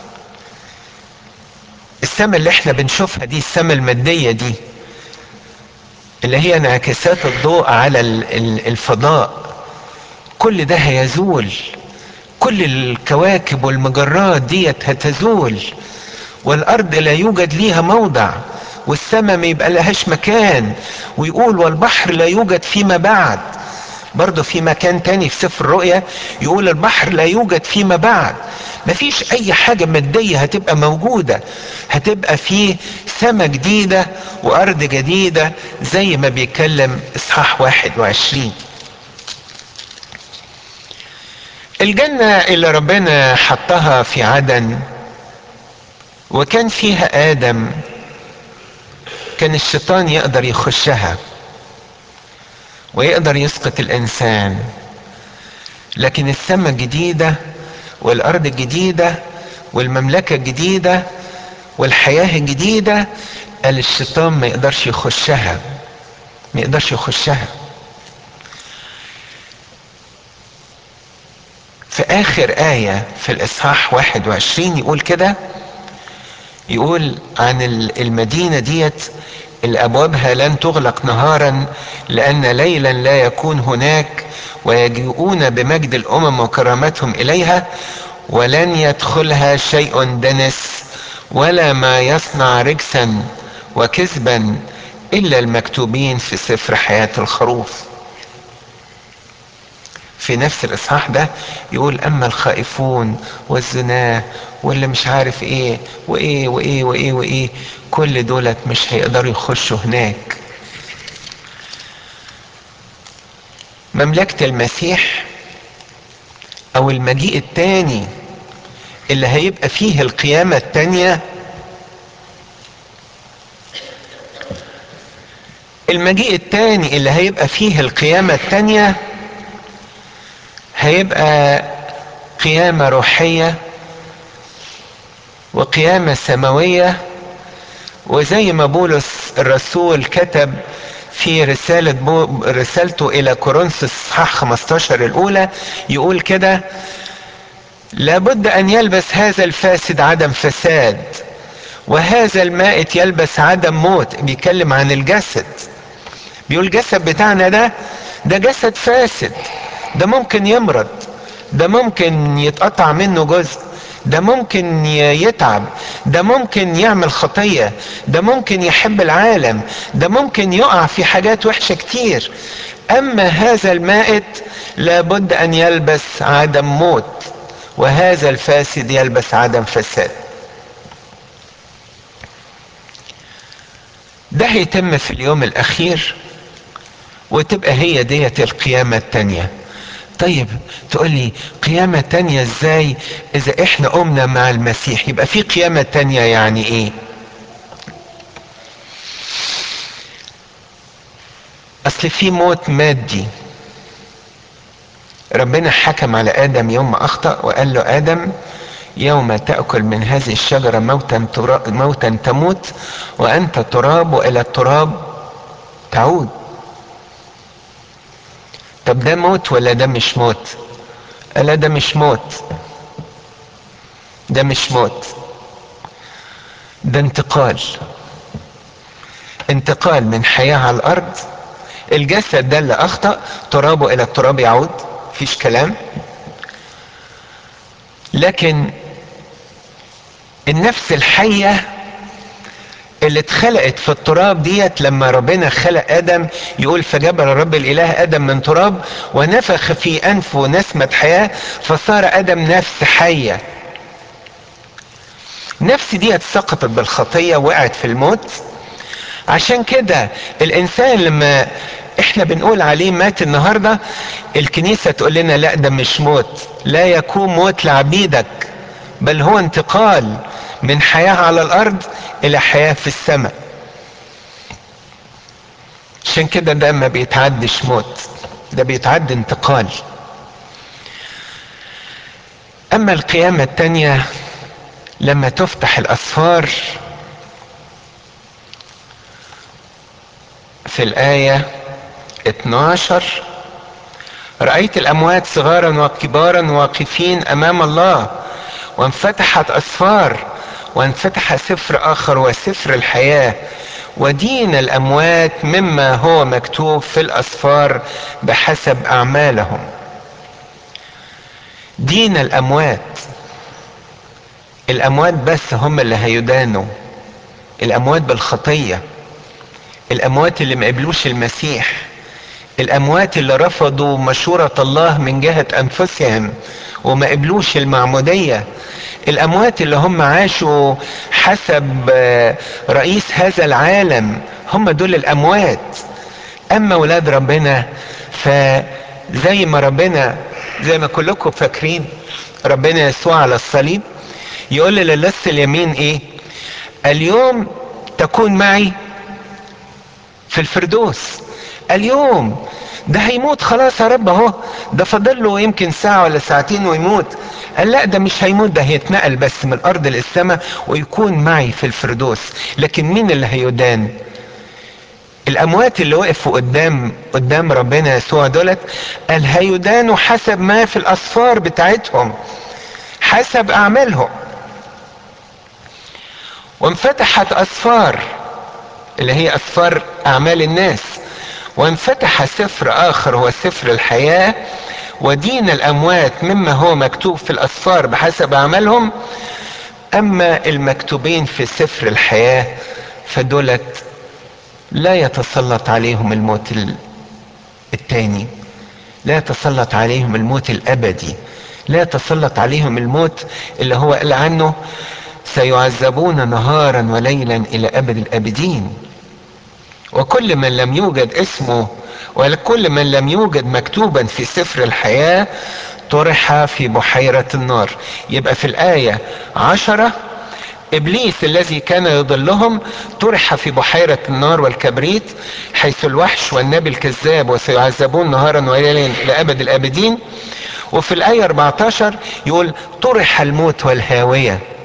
السماء اللي احنا بنشوفها دي السماء المادية دي اللي هي انعكاسات الضوء على الفضاء كل ده هيزول كل الكواكب والمجرات ديت هتزول والارض لا يوجد ليها موضع والسماء ما يبقى لهاش مكان ويقول والبحر لا يوجد فيما بعد برضه في مكان تاني في سفر الرؤيا يقول البحر لا يوجد فيما بعد مفيش اي حاجة مادية هتبقى موجودة هتبقى في سماء جديدة وارض جديدة زي ما بيتكلم اصحاح واحد وعشرين الجنة اللي ربنا حطها في عدن وكان فيها آدم كان الشيطان يقدر يخشها ويقدر يسقط الإنسان لكن السماء الجديدة والأرض الجديدة والمملكة الجديدة والحياة الجديدة قال الشيطان ما يقدرش يخشها ما يقدرش يخشها في آخر آية في الإصحاح 21 يقول كده يقول عن المدينة ديت اللي أبوابها لن تغلق نهارا لأن ليلا لا يكون هناك ويجيئون بمجد الأمم وكرامتهم إليها ولن يدخلها شيء دنس ولا ما يصنع رجسا وكذبا إلا المكتوبين في سفر حياة الخروف في نفس الاصحاح ده يقول اما الخائفون والزناه واللي مش عارف ايه وايه وايه وايه وايه كل دولت مش هيقدروا يخشوا هناك مملكة المسيح او المجيء التاني اللي هيبقى فيه القيامة التانية المجيء التاني اللي هيبقى فيه القيامة التانية هيبقى قيامة روحية وقيامة سماوية وزي ما بولس الرسول كتب في رسالة بو رسالته إلى كورنثوس صح 15 الأولى يقول كده لابد أن يلبس هذا الفاسد عدم فساد وهذا المائت يلبس عدم موت بيتكلم عن الجسد بيقول الجسد بتاعنا ده ده جسد فاسد ده ممكن يمرض ده ممكن يتقطع منه جزء ده ممكن يتعب ده ممكن يعمل خطية ده ممكن يحب العالم ده ممكن يقع في حاجات وحشة كتير أما هذا المائت لابد أن يلبس عدم موت وهذا الفاسد يلبس عدم فساد ده هيتم في اليوم الأخير وتبقى هي ديت القيامة التانية طيب تقول لي قيامة تانية ازاي اذا احنا قمنا مع المسيح يبقى في قيامة تانية يعني ايه اصل في موت مادي ربنا حكم على ادم يوم ما اخطأ وقال له ادم يوم تأكل من هذه الشجرة موتا, موتا تموت وأنت تراب وإلى التراب تعود طب ده موت ولا ده مش موت لا ده مش موت ده مش موت ده انتقال انتقال من حياة على الأرض الجسد ده اللي أخطأ ترابه إلى التراب يعود فيش كلام لكن النفس الحية اللي اتخلقت في التراب ديت لما ربنا خلق ادم يقول فجبل الرب الاله ادم من تراب ونفخ في انفه نسمة حياة فصار ادم نفس حية نفس ديت سقطت بالخطية وقعت في الموت عشان كده الانسان لما احنا بنقول عليه مات النهاردة الكنيسة تقول لنا لا ده مش موت لا يكون موت لعبيدك بل هو انتقال من حياة على الارض الى حياة في السماء عشان كده ده ما بيتعدش موت ده بيتعد انتقال اما القيامة التانية لما تفتح الاسفار في الآية 12 رأيت الأموات صغارا وكبارا واقفين أمام الله وانفتحت أسفار وانفتح سفر آخر وسفر الحياة ودين الأموات مما هو مكتوب في الأسفار بحسب أعمالهم دين الاموات الاموات بس هم اللي هيدانوا الاموات بالخطيه الاموات اللي ما قبلوش المسيح الاموات اللي رفضوا مشورة الله من جهة انفسهم وما قبلوش المعمودية الاموات اللي هم عاشوا حسب رئيس هذا العالم هم دول الاموات اما ولاد ربنا فزي ما ربنا زي ما كلكم فاكرين ربنا يسوع على الصليب يقول للص اليمين ايه اليوم تكون معي في الفردوس اليوم ده هيموت خلاص يا رب اهو ده فاضل له يمكن ساعة ولا ساعتين ويموت قال لا ده مش هيموت ده هيتنقل بس من الارض للسماء ويكون معي في الفردوس لكن مين اللي هيدان الاموات اللي وقفوا قدام قدام ربنا يسوع دولت قال هيدانوا حسب ما في الاسفار بتاعتهم حسب اعمالهم وانفتحت اسفار اللي هي اسفار اعمال الناس وانفتح سفر اخر هو سفر الحياة ودين الاموات مما هو مكتوب في الاسفار بحسب اعمالهم اما المكتوبين في سفر الحياة فدولت لا يتسلط عليهم الموت التاني لا يتسلط عليهم الموت الابدي لا يتسلط عليهم الموت اللي هو قال عنه سيعذبون نهارا وليلا الى ابد الابدين وكل من لم يوجد اسمه وكل من لم يوجد مكتوبا في سفر الحياة طرح في بحيرة النار يبقى في الآية عشرة إبليس الذي كان يضلهم طرح في بحيرة النار والكبريت حيث الوحش والنبي الكذاب وسيعذبون نهارا وليلا إلى أبد الآبدين وفي الآية 14 يقول طرح الموت والهاوية